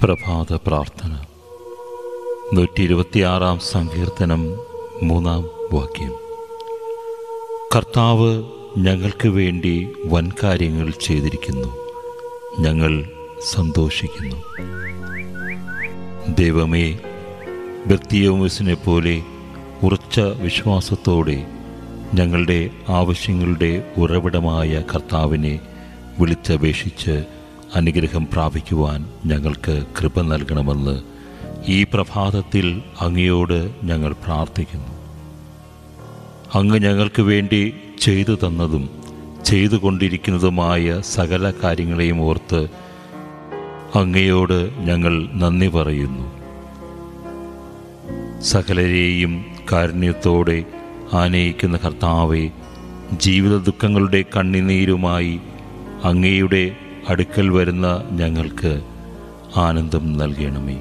പ്രഭാത പ്രാർത്ഥന നൂറ്റി ഇരുപത്തിയാറാം സങ്കീർത്തനം മൂന്നാം വാക്യം കർത്താവ് ഞങ്ങൾക്ക് വേണ്ടി വൻ കാര്യങ്ങൾ ചെയ്തിരിക്കുന്നു ഞങ്ങൾ സന്തോഷിക്കുന്നു ദൈവമേ ബർത്തിയോമസിനെ പോലെ ഉറച്ച വിശ്വാസത്തോടെ ഞങ്ങളുടെ ആവശ്യങ്ങളുടെ ഉറവിടമായ കർത്താവിനെ വിളിച്ചപേക്ഷിച്ച് അനുഗ്രഹം പ്രാപിക്കുവാൻ ഞങ്ങൾക്ക് കൃപ നൽകണമെന്ന് ഈ പ്രഭാതത്തിൽ അങ്ങയോട് ഞങ്ങൾ പ്രാർത്ഥിക്കുന്നു അങ്ങ് ഞങ്ങൾക്ക് വേണ്ടി ചെയ്തു തന്നതും ചെയ്തുകൊണ്ടിരിക്കുന്നതുമായ സകല കാര്യങ്ങളെയും ഓർത്ത് അങ്ങയോട് ഞങ്ങൾ നന്ദി പറയുന്നു സകലരെയും കാരുണ്യത്തോടെ ആനയിക്കുന്ന കർത്താവെ ജീവിത ദുഃഖങ്ങളുടെ കണ്ണിനീരുമായി അങ്ങയുടെ അടുക്കൽ വരുന്ന ഞങ്ങൾക്ക് ആനന്ദം നൽകണമേ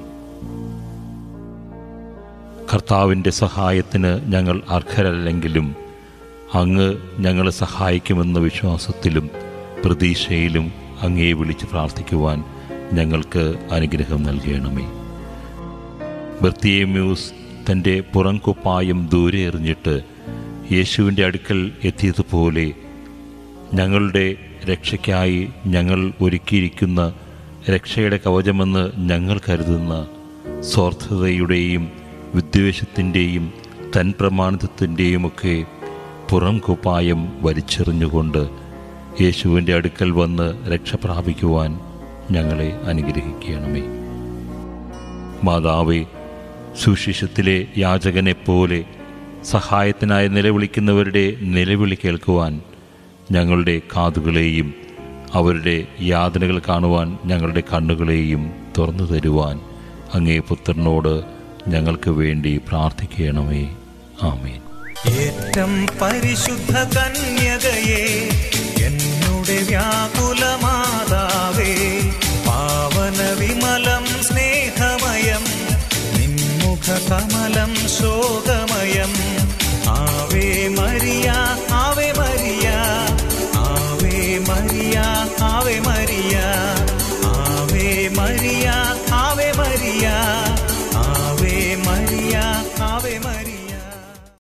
കർത്താവിൻ്റെ സഹായത്തിന് ഞങ്ങൾ അർഹരല്ലെങ്കിലും അങ്ങ് ഞങ്ങളെ സഹായിക്കുമെന്ന വിശ്വാസത്തിലും പ്രതീക്ഷയിലും അങ്ങയെ വിളിച്ച് പ്രാർത്ഥിക്കുവാൻ ഞങ്ങൾക്ക് അനുഗ്രഹം നൽകണമേ ബർത്തിയേമ്യൂസ് തൻ്റെ പുറംകുപ്പായം ദൂരെ എറിഞ്ഞിട്ട് യേശുവിൻ്റെ അടുക്കൽ എത്തിയതുപോലെ ഞങ്ങളുടെ രക്ഷയ്ക്കായി ഞങ്ങൾ ഒരുക്കിയിരിക്കുന്ന രക്ഷയുടെ കവചമെന്ന് ഞങ്ങൾ കരുതുന്ന സ്വാർത്ഥതയുടെയും വിദ്വേഷത്തിൻ്റെയും തൻ പ്രമാണിത്വത്തിൻ്റെയുമൊക്കെ പുറം കുപ്പായം വലിച്ചെറിഞ്ഞുകൊണ്ട് യേശുവിൻ്റെ അടുക്കൽ വന്ന് രക്ഷ പ്രാപിക്കുവാൻ ഞങ്ങളെ അനുഗ്രഹിക്കണമേ മാതാവേ സുശിഷത്തിലെ യാചകനെപ്പോലെ സഹായത്തിനായി നിലവിളിക്കുന്നവരുടെ നിലവിളി കേൾക്കുവാൻ ഞങ്ങളുടെ കാതുകളെയും അവരുടെ യാതനകൾ കാണുവാൻ ഞങ്ങളുടെ കണ്ണുകളെയും തുറന്നു തരുവാൻ അങ്ങേ പുത്രനോട് ഞങ്ങൾക്ക് വേണ്ടി പ്രാർത്ഥിക്കണമേ ആമേൻ ഏറ്റം പരിശുദ്ധ കന്യകയെ എന്നുടെ വ്യാകുലമാതാവേ പാവന വിമലം സ്നേഹമയം നിൻമുഖ കമലം ശോകമയം ആവേ മരിയ ആവേ മരിയ ആവേ മരിയ ആവേ മരിയ